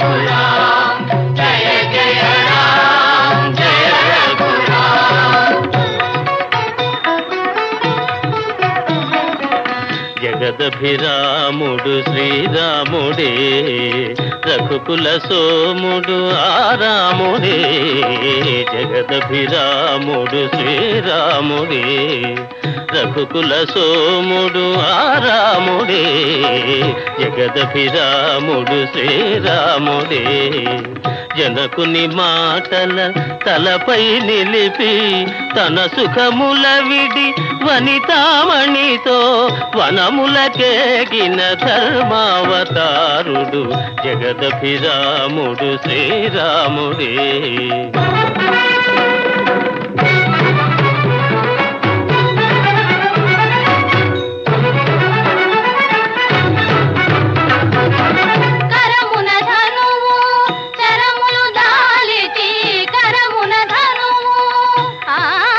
రఘురామ్ జయ జయ రామ్ జయ రఘురామ్ జగదభిరాముడు శ్రీరాముడే రఘుకుల సోముడు ఆరాముడే జగదభిరాముడు శ్రీరాముడే రఘుకుల సోముడు ఆరాముడే జగదభిరాముడు శ్రీరాముడే జనకుని మాటల తలపై నిలిపి తన సుఖముల విడి వనితామణితో వనములకేగిన ధర్మావతారుడు జగదభిరాముడు శ్రీరాముడే కరమున ధనువు చరములు దాలిచి కరమున ధనువు ఆ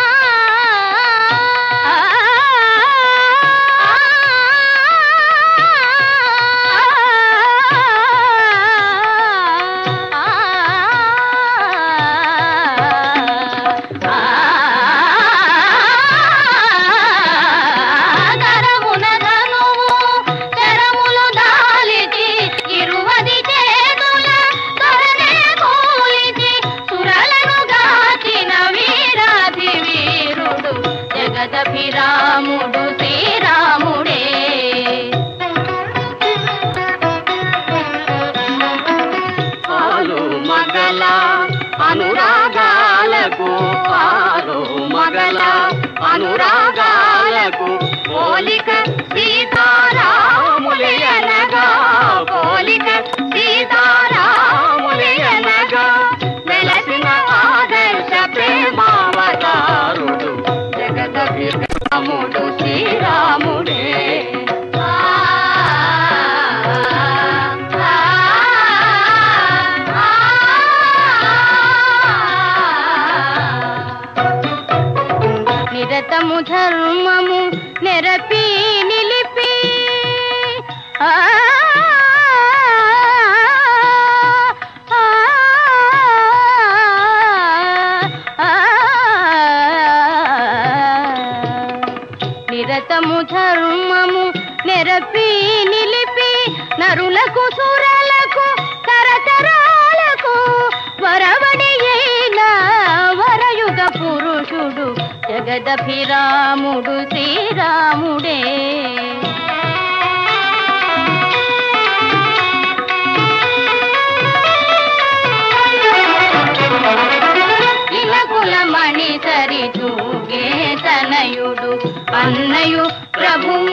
కరమున ధనువు చరములు దాలిచి ఇరువది చేతుల ధరణే కూలిచి సురలను గాచిన వీరాధి వీరుడు జగదభిరాముడు శ్రీరాముడే పాలు మగల అనురాగాలకు పాలు మగల అనురాగాలకు పోలిక సీతారాములయనగా పోలిక సీతారాములయనగా వెలసిన ఆదర్శ ప్రేమావతారుడు జగదభిరాముడు శ్రీరాముడే నిరతము ధర్మము నెరపి నిలిపి ఆ ఆ, ఆ, నిరతము ధర్మము నెరపి నిలిపి నరులకు సురలకు తరతరాలకు వరవడి అయిన వరయుగ పురుషుడు జగదభిరాముడు శ్రీరాముడే ఇలకుల మణి సరి తూగే తనయుడు అన్నయు ప్రభు